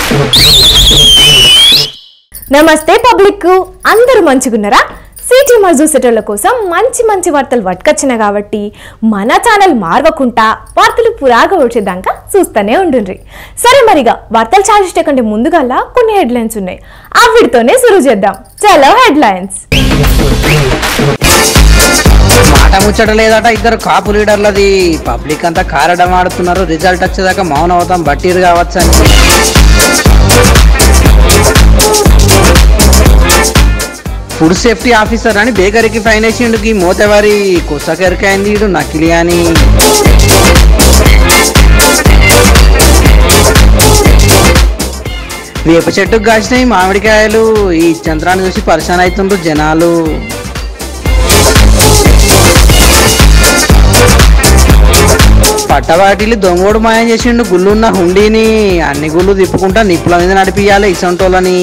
నమస్తే పబ్లిక్ అందరూ మంచిగున్నారా సిటీ మజూ సెటర్ల కోసం మంచి మంచి వార్తలు పట్టుకొచ్చిన కాబట్టి మన ఛానల్ మార్వకుండా వార్తలు పురాగా వచ్చేదాకా చూస్తూనే ఉండుండ్రి సరే మరిగా వార్తలు చాలిస్తే కంటే ముందుగా కొన్ని హెడ్లైన్స్ ఉన్నాయి ఆ వీటితోనే సురు చేద్దాం చలో హెడ్లైన్స్ మాట ముచ్చట లేదట ఇద్దరు కాపు లీడర్లది పబ్లిక్ అంతా కారడం ఆడుతున్నారు రిజల్ట్ వచ్చేదాకా మౌనం అవుతాం బట్టీరు కావచ్చు అని ఫుడ్ సేఫ్టీ ఆఫీసర్ అని బేకరీకి ఫైన్ వేసిండు ఈ మోతవారి కుసకెరకైంది ఈడు నకిలీ అని వేప చెట్టుకు కాసినాయి మామిడికాయలు ఈ చంద్రాన్ని చూసి పరిశాన్ అవుతుండ్రు జనాలు పట్టవాటిల్లి దొంగోడు మాయం చేసిండు గుళ్ళున్న హుండీని అన్ని గుళ్ళు తిప్పుకుంటా నిప్పుల మీద నడిపియాలి ఇసంటోళ్ళని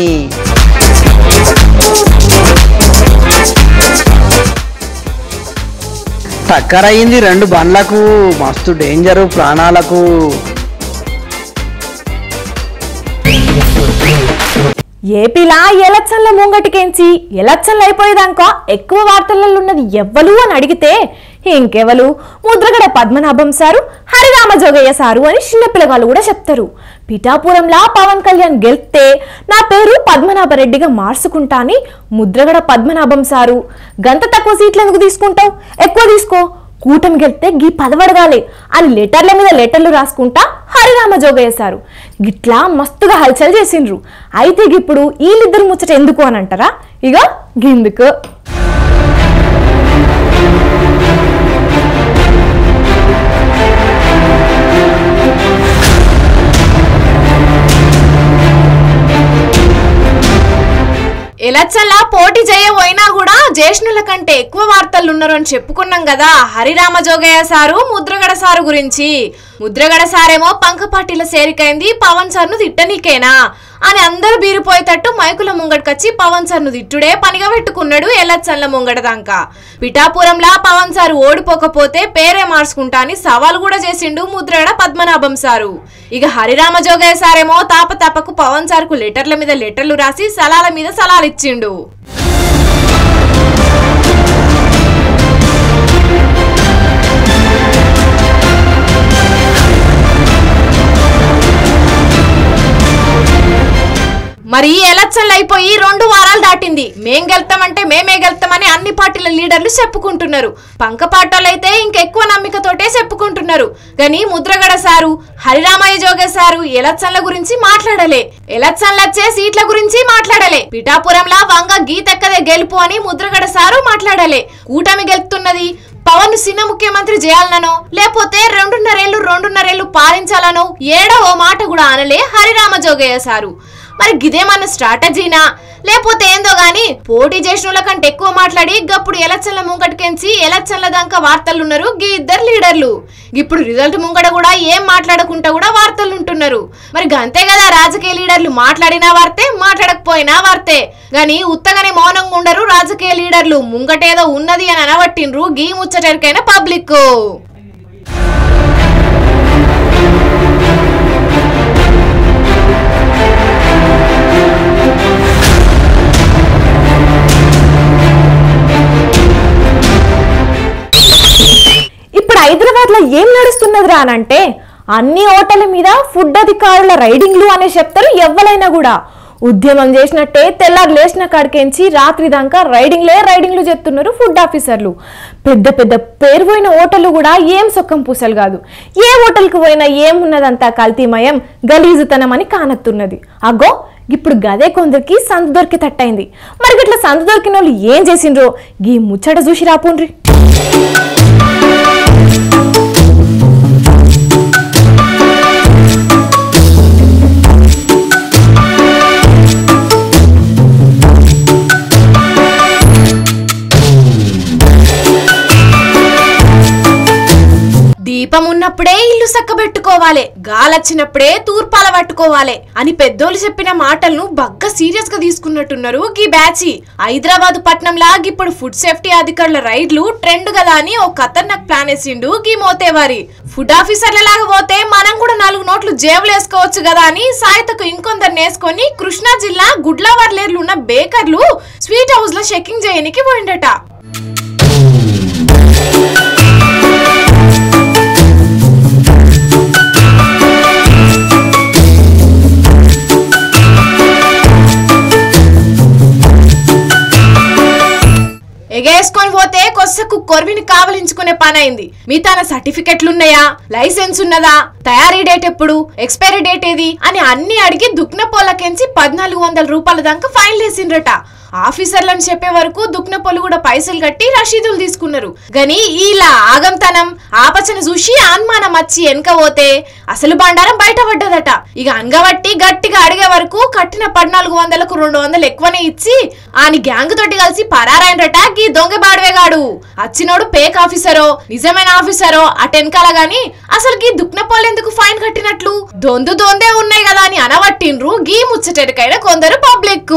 టక్కరయ్యింది రెండు బండ్లకు మస్తు డేంజరు ప్రాణాలకు ఏపీలా ఎలక్షన్ల ముంగటికేంచి ఎలక్షన్లు అయిపోయేదాకా ఎక్కువ వార్తలలో ఉన్నది ఎవ్వలు అని అడిగితే ఇంకెవలు ముద్రగడ పద్మనాభం సారు హరిరామ జోగయ్య సారు అని చిన్నపిల్లగాళ్ళు కూడా చెప్తారు పిఠాపురంలా పవన్ కళ్యాణ్ గెలిస్తే నా పేరు పద్మనాభరెడ్డిగా మార్చుకుంటా అని ముద్రగడ పద్మనాభం సారు గంత తక్కువ సీట్లు ఎందుకు తీసుకుంటావు ఎక్కువ తీసుకో కూటమి గెలిస్తే గీ పదవడగాలి అని లెటర్ల మీద లెటర్లు రాసుకుంటా హరిరామ జోగయ్య సారు గిట్లా మస్తుగా హల్చల్ చేసిండ్రు అయితే ఇప్పుడు వీళ్ళిద్దరు ముచ్చట ఎందుకు అని అంటారా ఇక గిందుకు ఎలక్షన్లా పోటీ చేయబోయినా కూడా జ్యేష్ఠుల కంటే ఎక్కువ వార్తలు ఉన్నారు అని చెప్పుకున్నాం కదా హరిరామ జోగయ్య సారు ముద్రగడ సారు గురించి ముద్రగడ సారేమో పంకపాటిల సేరికైంది పవన్ సార్ను తిట్టనీకేనా అని అందరూ బీరిపోయేటట్టు మైకుల ముంగడికొచ్చి పవన్ సార్ను తిట్టుడే పనిగా పెట్టుకున్నాడు ఎలక్షన్ల ముంగడ దాకా పిఠాపురంలా పవన్ సారు ఓడిపోకపోతే పేరే మార్చుకుంటా అని సవాల్ కూడా చేసిండు ముద్రగడ పద్మనాభం సారు ఇక హరిరామ జోగయ్య సారేమో తాప తపకు పవన్ సార్కు లెటర్ల మీద లెటర్లు రాసి సలాల మీద సలాలు ఇచ్చిండు మరి ఈ ఎలక్షన్లు అయిపోయి రెండు వారాలు దాటింది మేం గెలుతామంటే మేమే గెలుతామని అన్ని పార్టీల లీడర్లు చెప్పుకుంటున్నారు పంకపాటోళ్ళు అయితే ఇంకెక్కువ నమ్మికతోటే చెప్పుకుంటున్నారు కానీ ముద్రగడ సారు హరిరామయ్య జోగ సారు ఎలక్షన్ల గురించి మాట్లాడలే ఎలక్షన్లు వచ్చే సీట్ల గురించి మాట్లాడలే పిఠాపురంలా వంగ గీతెక్కదే గెలుపు అని ముద్రగడ సారు మాట్లాడలే కూటమి గెలుతున్నది పవన్ సిన్న ముఖ్యమంత్రి చేయాలనో లేకపోతే రెండున్నరేళ్లు రెండున్నరేళ్లు పాలించాలనో ఏడో ఓ మాట కూడా అనలే హరిరామ జోగయ్య సారు మరి గిదేమన్న స్ట్రాటజీనా లేకపోతే ఏందో గాని పోటీ చేసిన కంటే ఎక్కువ మాట్లాడి గప్పుడు ఎలక్షన్ల ముంగటికెంచి ఎలక్షన్ల దాకా వార్తలు ఉన్నారు గీ ఇద్దరు లీడర్లు ఇప్పుడు రిజల్ట్ ముంగడ కూడా ఏం మాట్లాడకుండా కూడా వార్తలు ఉంటున్నారు మరి గంతే కదా రాజకీయ లీడర్లు మాట్లాడినా వార్తే మాట్లాడకపోయినా వార్తే గాని ఉత్తగానే మౌనంగా ఉండరు రాజకీయ లీడర్లు ముంగటేదో ఉన్నది అని అనబట్టిండ్రు గీ ముచ్చటరికైన పబ్లిక్ ఇప్పుడు హైదరాబాద్ లో ఏం నడుస్తున్నదిరా అని అంటే అన్ని హోటళ్ళ మీద ఫుడ్ అధికారుల రైడింగ్లు అనే చెప్తారు ఎవ్వలైనా కూడా ఉద్యమం చేసినట్టే తెల్లారు లేచిన కాడికేంచి రాత్రి దాకా రైడింగ్లే రైడింగ్లు చెప్తున్నారు ఫుడ్ ఆఫీసర్లు పెద్ద పెద్ద పేరు పోయిన హోటళ్ళు కూడా ఏం సొక్కం పూసలు కాదు ఏ హోటల్కి పోయినా ఏమున్నదంతా కల్తీమయం గలీజుతనం అని కానత్తున్నది అగో ఇప్పుడు గదే కొందరికి సంత దొరికి తట్టయింది మరి ఇట్లా సంత దొరికిన వాళ్ళు ఏం చేసిండ్రో గీ ముచ్చట చూసి రాపోండ్రి దీపం ఉన్నప్పుడే ఇల్లు సక్కబెట్టుకోవాలి గాలొచ్చినప్పుడే తూర్పాల పట్టుకోవాలి అని పెద్దోళ్ళు చెప్పిన మాటలను బగ్గ సీరియస్ గా తీసుకున్నట్టున్నారు గీ బ్యాచి హైదరాబాద్ పట్నంలా ఇప్పుడు ఫుడ్ సేఫ్టీ అధికారుల రైడ్లు ట్రెండ్ కదా అని ఓ ఖతర్నాక్ ప్లాన్ వేసిండు గీ మోతేవారి ఫుడ్ ఆఫీసర్ల లాగా పోతే మనం కూడా నాలుగు నోట్లు జేబులు వేసుకోవచ్చు కదా అని సాయతకు ఇంకొందరు నేసుకొని కృష్ణా జిల్లా గుడ్లవర్లేర్లు ఉన్న బేకర్లు స్వీట్ హౌస్ లో చెకింగ్ చేయనికి పోయిండట ఎగేసుకొని పోతే కొස්සకు కొర్విని కావలించుకునే పని అయింది మీ తన సర్టిఫికెట్లు ఉన్నాయా లైసెన్స్ ఉన్నదా తయారీ డేట్ ఎప్పుడు ఎక్స్పైరీ డేట్ ఏది అని అన్ని అడిగి దుక్న పొలకెంచి పద్నాలుగు వందల రూపాయల దాకా ఫైన్ వేసిండ్రట ఆఫీసర్లను చెప్పే వరకు దుక్న పొలు కూడా పైసలు కట్టి రసీదులు తీసుకున్నారు గని ఇలా ఆగంతనం ఆపచన చూసి అనుమానం వచ్చి వెనక పోతే అసలు బండారం బయటపడ్డదట ఇక అంగబట్టి గట్టిగా అడిగే వరకు కట్టిన పద్నాలుగు వందలకు రెండు వందలు ఎక్కువనే ఇచ్చి ఆని గ్యాంగ్ తోటి కలిసి పరారైనరట గీ దొంగ బాడవేగాడు అచ్చినోడు పేక్ ఆఫీసరో నిజమైన ఆఫీసరో అటెనకాల గాని అసలు గీ దుక్నపోలు ఎందుకు ఫైన్ కట్టినట్లు దొందు దొందే ఉన్నాయి కదా అని అనవట్టిండ్రు గీ ముచ్చటెరకైన కొందరు పబ్లిక్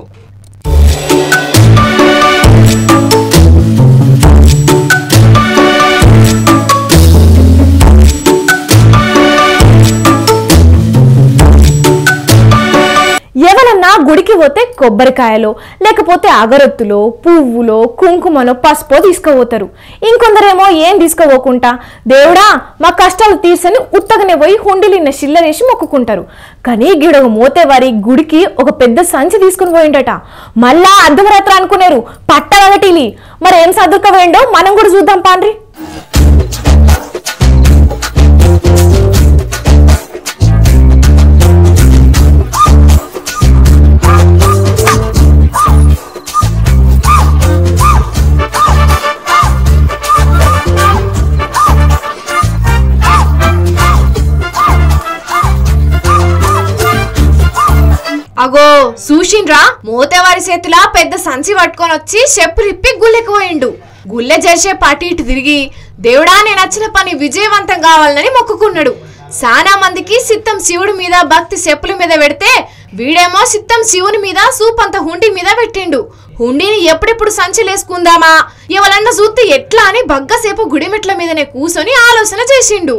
ఎవరన్నా గుడికి పోతే కొబ్బరికాయలో లేకపోతే అగరొత్తులో పువ్వులో కుంకుమలో పసుపో తీసుకుపోతారు ఇంకొందరేమో ఏం తీసుకుపోకుండా దేవుడా మా కష్టాలు తీర్చని ఉత్తగనే పోయి హుండీలిన్న చిల్లరేసి మొక్కుకుంటారు కానీ గిడొక మోతేవారి గుడికి ఒక పెద్ద సంచి తీసుకుని పోయిండట మళ్ళా అర్ధరాత్రి అనుకునేరు పట్టగటిలి మరి ఏం సర్దుకపోయిండో మనం కూడా చూద్దాం పాండ్రి అగో చూసిండ్రా మోతేవారి చేతిలా పెద్ద సంచి పట్టుకొని వచ్చి చెప్పులిప్పి గుల్లెకి పోయిండు గుల్లె చేసే పాటి ఇటు తిరిగి దేవుడా నేను నచ్చిన పని విజయవంతం కావాలని మొక్కుకున్నాడు చాలా మందికి సిత్తం శివుడి మీద భక్తి చెప్పుల మీద పెడితే వీడేమో సిత్తం శివుని మీద సూపంత హుండి మీద పెట్టిండు హుండీని ఎప్పుడెప్పుడు సంచిలేసుకుందామా ఎవరన్నా చూస్తే ఎట్లా అని బగ్గసేపు గుడిమెట్ల మీదనే కూసొని ఆలోచన చేసిండు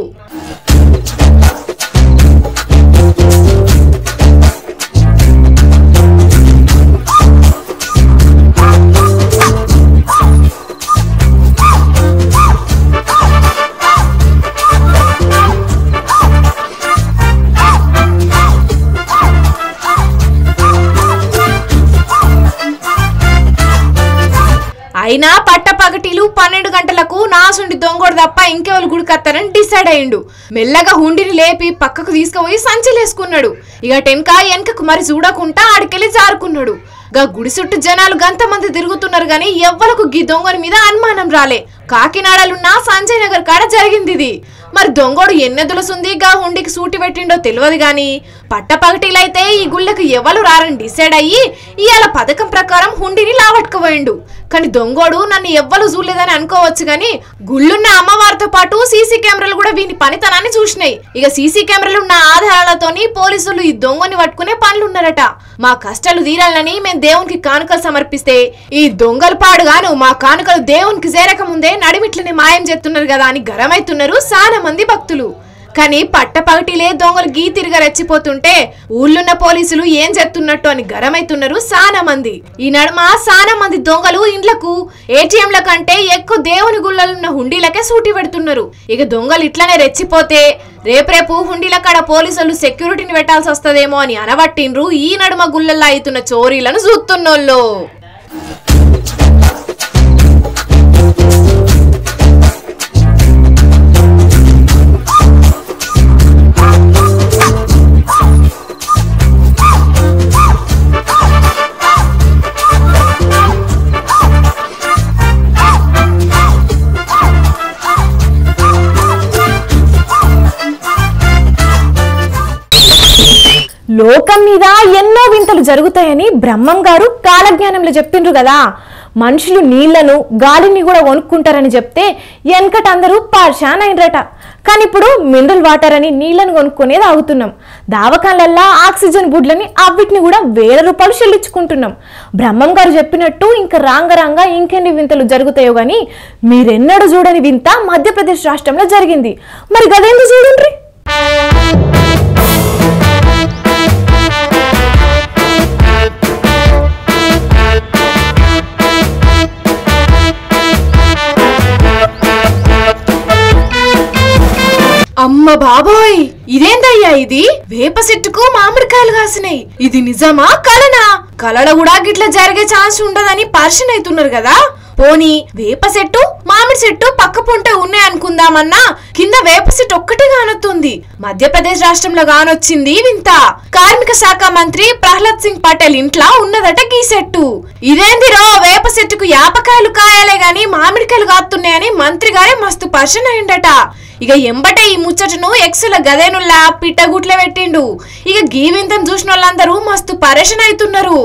అయినా పట్టపగటిలు పన్నెండు గంటలకు నాసుండి దొంగోడు తప్ప ఇంకెవరు గుడికత్తారని డిసైడ్ అయ్యిండు మెల్లగా హుండిని లేపి పక్కకు తీసుకుపోయి సంచిలేసుకున్నాడు ఇక టెన్క వెనకకు మరి చూడకుండా ఆడికెళ్ళి జారుకున్నాడు గా గుడి చుట్టూ జనాలు గంతమంది తిరుగుతున్నారు గాని ఎవ్వరకు గీ దొంగని మీద అనుమానం రాలే కాకినాడలున్న సంజయ్ నగర్ కాడ జరిగింది ఇది మరి దొంగోడు ఎన్నెదులసుంది గా హుండికి సూటి పెట్టిండో తెలియదు గాని పట్టపగటిలైతే ఈ గుళ్ళకు ఎవరు రారని డిసైడ్ అయ్యి ఇవాళ పథకం ప్రకారం హుండిని లావట్టుకుపోయిండు కానీ దొంగోడు నన్ను ఎవ్వరు చూడలేదని అనుకోవచ్చు గాని గుళ్ళున్న అమ్మవారితో పాటు సీసీ కెమెరాలు కూడా వీని పనితనాన్ని చూసినాయి ఇక సీసీ కెమెరాలు ఉన్న ఆధారాలతోని పోలీసులు ఈ దొంగని పట్టుకునే పనులున్నారట మా కష్టాలు తీరాలని మేము దేవునికి కానుకలు సమర్పిస్తే ఈ దొంగలు పాడుగాను మా కానుకలు దేవునికి చేరక ముందే నడిమిట్లని మాయం చేస్తున్నారు కదా అని గరమైతున్నారు చాలా మంది భక్తులు కానీ పట్టపగటిలే దొంగలు గీ తిరిగా రెచ్చిపోతుంటే ఊళ్ళున్న పోలీసులు ఏం చేస్తున్నట్టు అని గరమైతున్నారు సానా మంది ఈ నడుమ సానా మంది దొంగలు ఇండ్లకు ఏటీఎంల కంటే ఎక్కువ దేవుని గుళ్ళలున్న హుండీలకే సూటి పెడుతున్నారు ఇక దొంగలు ఇట్లనే రెచ్చిపోతే రేపరేపు హుండీల కాడ పోలీసులు సెక్యూరిటీని పెట్టాల్సి వస్తదేమో అని అనబట్టిండ్రు ఈ నడుమ గుళ్ళల్లో అవుతున్న చోరీలను చూస్తున్నోళ్ళు లోకం మీద ఎన్నో వింతలు జరుగుతాయని బ్రహ్మం గారు కాలజ్ఞానంలో చెప్పిండ్రు కదా మనుషులు నీళ్లను గాలిని కూడా కొనుక్కుంటారని చెప్తే వెనకట అందరూ పార్షాన్ అయినరట కానీ ఇప్పుడు మినరల్ వాటర్ అని నీళ్లను కొనుక్కునే తాగుతున్నాం దావకాలల్లా ఆక్సిజన్ బుడ్లని అవిటిని కూడా వేల రూపాయలు చెల్లించుకుంటున్నాం బ్రహ్మం గారు చెప్పినట్టు ఇంకా రాంగ రాంగ ఇంకెన్ని వింతలు జరుగుతాయో గాని మీరెన్నడూ చూడని వింత మధ్యప్రదేశ్ రాష్ట్రంలో జరిగింది మరి గదేంది చూడండి అమ్మ బాబోయ్ ఇదేందయ్యా ఇది వేప చెట్టుకు మామిడికాయలు కాసినాయి ఇది నిజమా కలనా కలడ కూడా గిట్ల జరిగే ఛాన్స్ ఉండదని పర్షన్ అవుతున్నారు కదా పోనీ వేప చెట్టు మామిడి చెట్టు పక్క పొంటే ఉన్నాయి అనుకుందామన్నా కింద వేప చెట్టు ఒక్కటే కానొస్తుంది మధ్యప్రదేశ్ రాష్ట్రంలో కానొచ్చింది వింత కార్మిక శాఖ మంత్రి ప్రహ్లాద్ సింగ్ పటేల్ ఇంట్లో ఉన్నదట గీ చెట్టు ఇదేందిరో వేప చెట్టుకు యాపకాయలు కాయాలే గాని మామిడికాయలు కాస్తున్నాయని మంత్రి గారే మస్తు పర్షన్ అయిండట ఇక ఎంబటే ఈ ముచ్చటను ఎక్సుల గదేనుల్లా పిట్టగుట్ల పెట్టిండు ఇక గీవింతం చూసిన వాళ్ళందరూ మస్తు పరేషన్ అవుతున్నారు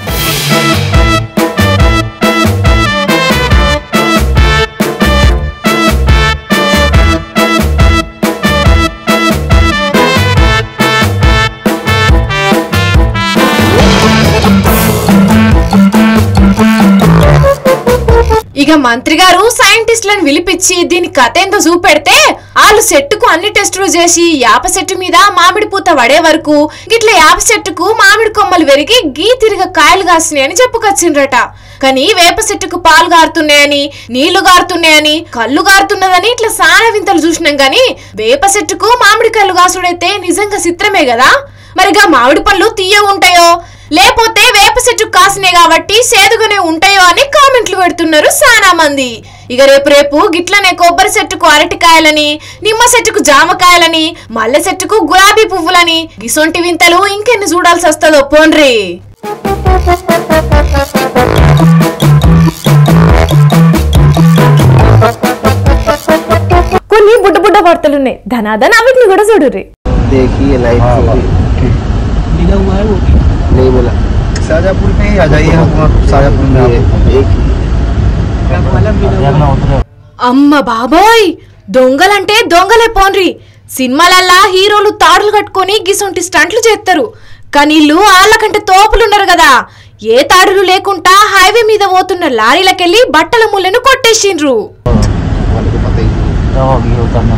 ఇక మంత్రి గారు సైంటిస్టులను పిలిపించి దీని కథ ఏందో చూపెడితే వాళ్ళు చెట్టుకు అన్ని టెస్టులు చేసి యాప చెట్టు మీద మామిడి పూత పడే వరకు గిట్ల యాప చెట్టుకు మామిడి కొమ్మలు పెరిగి గీ తిరిగ కాయలు కాసినాయని చెప్పుకొచ్చిండ్రట కానీ వేప చెట్టుకు పాలు గారుతున్నాయని నీళ్లు గారుతున్నాయని కళ్ళు గారుతున్నదని ఇట్లా సాన వింతలు చూసినాం గాని వేప చెట్టుకు మామిడి కళ్ళు కాసుడైతే నిజంగా చిత్రమే కదా మరిగా మామిడి పళ్ళు తీయగా ఉంటాయో లేకపోతే వేప చెట్టు కాసినాయి కాబట్టి సేదుగానే ఉంటాయో అని కామెంట్లు పెడుతున్నారు చాలా మంది ఇక రేపు రేపు గిట్లనే కొబ్బరి చెట్టుకు అరటికాయలని నిమ్మ చెట్టుకు జామకాయలని మల్లె చెట్టుకు గులాబీ పువ్వులని గిసొంటి వింతలు ఇంకెన్ని చూడాల్సి వస్తుందో పోన్రి కొన్ని బుడ్డ బుడ్డ వార్తలు ఉన్నాయి ధనాధన వీటిని కూడా చూడుర్రి देखिए लाइट नहीं मिला शाजापुर पे ही आ जाइए हम वहाँ शाजापुर में आपको एक అమ్మ బాబోయ్ దొంగలంటే దొంగలే పోన్రి సినిమాలల్లా హీరోలు తాడులు కట్టుకొని గిసొంటి స్టంట్లు చేస్తారు కానీ వీళ్ళు వాళ్ళకంటే తోపులున్నారు కదా ఏ తాడులు లేకుండా హైవే మీద పోతున్న లారీలకెళ్ళి బట్టల ముళ్ళను కొట్టేసిండ్రు वाले को पता ही नहीं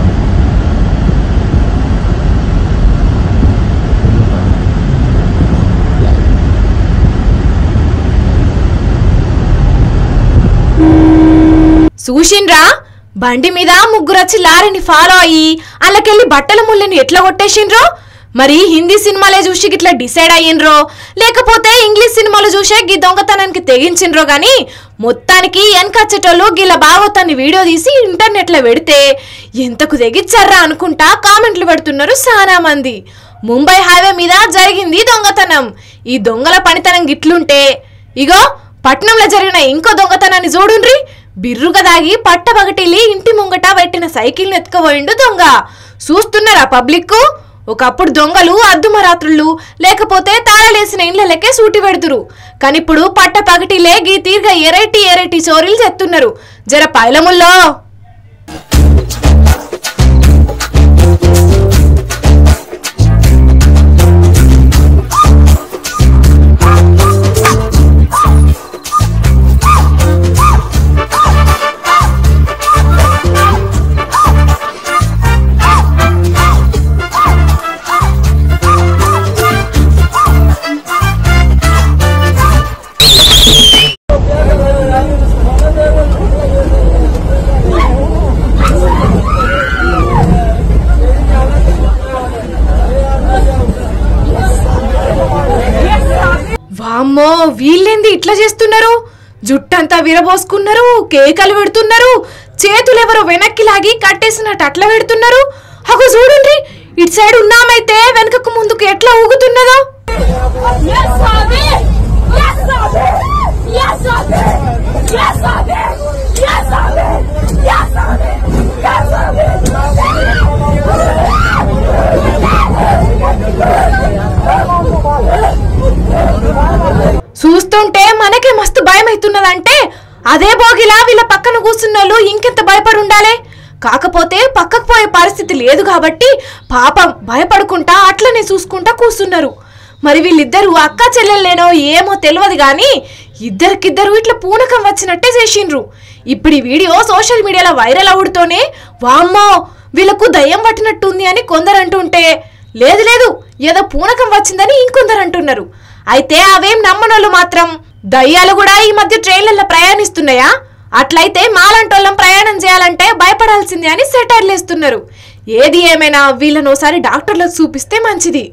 చూసిండ్రా బండి మీద ముగ్గురొచ్చి లారీని ఫాలో అయ్యి అల్లకెళ్ళి బట్టల ముళ్ళని ఎట్లా కొట్టేసిండ్రో మరి హిందీ సినిమాలే చూసి గిట్లా డిసైడ్ అయ్యిండ్రో లేకపోతే ఇంగ్లీష్ సినిమాలు చూసే గీ దొంగతనానికి తెగించిండ్రో గాని మొత్తానికి వెనకచ్చేటోళ్ళు గీల బాగోతాన్ని వీడియో తీసి ఇంటర్నెట్ లో పెడితే ఎంతకు తెగిచ్చారా అనుకుంటా కామెంట్లు పెడుతున్నారు చాలా మంది ముంబై హైవే మీద జరిగింది దొంగతనం ఈ దొంగల పనితనం గిట్లుంటే ఇగో పట్నంలో జరిగిన ఇంకో దొంగతనాన్ని చూడుండ్రి బిర్రుగా దాగి పట్టపగటిల్లి ఇంటి ముంగట పెట్టిన సైకిల్ని ఎత్తుకుపోయిండు దొంగ చూస్తున్నారా పబ్లిక్ ఒకప్పుడు దొంగలు అద్దుమరాత్రులు లేకపోతే తాళలేసిన ఇండ్లకే సూటి పెడుతురు కానీ ఇప్పుడు పట్ట పగటిలే గీ తీరుగా ఎరైటీ ఎరైటీ చోరీలు చేస్తున్నారు జర పైలముల్లో వామ్మో వీళ్ళేంది ఇట్లా చేస్తున్నారు జుట్టంతా విరబోసుకున్నారు కేకలు పెడుతున్నారు చేతులెవరో వెనక్కి లాగి కట్టేసినట్టు అట్లా పెడుతున్నారు అగో చూడండి ఇటు సైడ్ ఉన్నామైతే వెనకకు ముందుకు ఎట్లా ఊగుతున్నదో Yes, Bobby! Yes, Bobby! Yes, Bobby! Yes, Bobby! Yes, Bobby! Yes, Bobby! Yes, Bobby! చూస్తుంటే మనకే మస్తు భయం అవుతున్నదంటే అదే బోగిలా వీళ్ళ పక్కన కూర్చున్నోళ్ళు ఇంకెంత భయపడి ఉండాలి కాకపోతే పక్కకు పోయే పరిస్థితి లేదు కాబట్టి పాపం భయపడుకుంటా అట్లనే చూసుకుంటా కూర్చున్నారు మరి వీళ్ళిద్దరు అక్క చెల్లెళ్ళేనో ఏమో తెలియదు కానీ ఇద్దరికిద్దరు ఇట్లా పూనకం వచ్చినట్టే చేసిండ్రు ఇప్పుడు ఈ వీడియో సోషల్ మీడియాలో వైరల్ అవుడుతోనే వామ్మో వీళ్ళకు దయ్యం పట్టినట్టుంది అని కొందరు అంటుంటే లేదు లేదు ఏదో పూనకం వచ్చిందని ఇంకొందరు అంటున్నారు అయితే అవేం నమ్మనోళ్ళు మాత్రం దయ్యాలు కూడా ఈ మధ్య ట్రైన్లలో ప్రయాణిస్తున్నాయా అట్లయితే మాలాంటోళ్ళం ప్రయాణం చేయాలంటే భయపడాల్సిందే అని సెటైర్లు వేస్తున్నారు ఏది ఏమైనా వీళ్ళని ఒకసారి డాక్టర్లకు చూపిస్తే మంచిది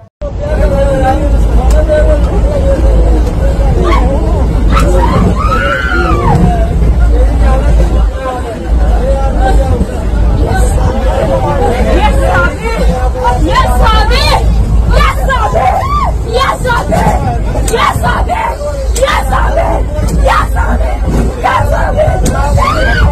Yes, Abby! Yes, Abby! Yes, Abby! Yes, Abby! Yes, Abby! Yes, Abby! Yes, Abby!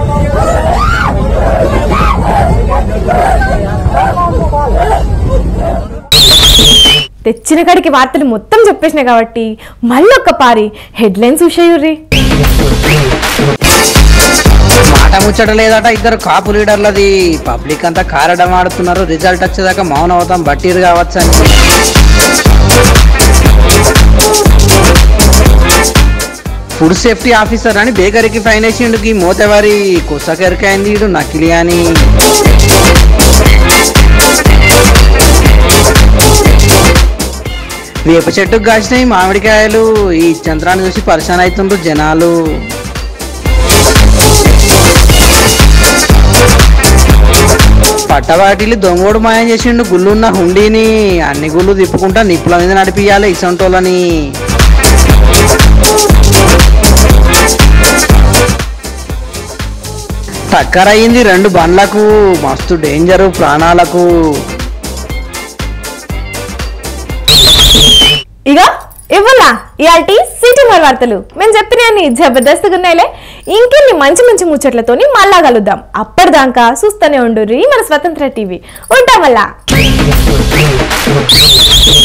తెచ్చిన కాడికి వార్తలు మొత్తం చెప్పేసిన కాబట్టి మళ్ళీ ఒక్క పారి హెడ్లైన్స్ చూసేయుర్రి మాట ముచ్చట లేదట ఇద్దరు కాపు లీడర్లది పబ్లిక్ అంతా కారడం ఆడుతున్నారు రిజల్ట్ వచ్చేదాకా మౌనం అవుతాం బట్టీరు కావచ్చు అని ఫుడ్ సేఫ్టీ ఆఫీసర్ అని బేకరీకి ఫైన్ వేసిండు ఈ మోతవారి కుసకెరికైంది ఈడు నకిలీ అని వేప చెట్టుకు కాసినాయి మామిడికాయలు ఈ చంద్రాన్ని చూసి పరిశాన్ అవుతుండ్రు జనాలు పట్టవాటిల్లి దొంగోడు మాయం చేసిండు గుళ్ళున్న హుండీని అన్ని గుళ్ళు తిప్పుకుంటా నిప్పుల మీద నడిపియాలి ఇసంటోళ్ళని టక్కర్ అయింది రెండు బండ్లకు మస్తు డేంజరు ప్రాణాలకు ఇక ఇవ్వలా ఇయాల్టి సిటీ మరి వార్తలు మేము చెప్పిన జబర్దస్త్గా ఉన్నాయిలే ఇంకెన్ని మంచి మంచి ముచ్చట్లతోని మళ్ళా కలుద్దాం అప్పటిదాకా చూస్తూనే ఉండు మన స్వతంత్ర టీవీ ఉంటాం మళ్ళా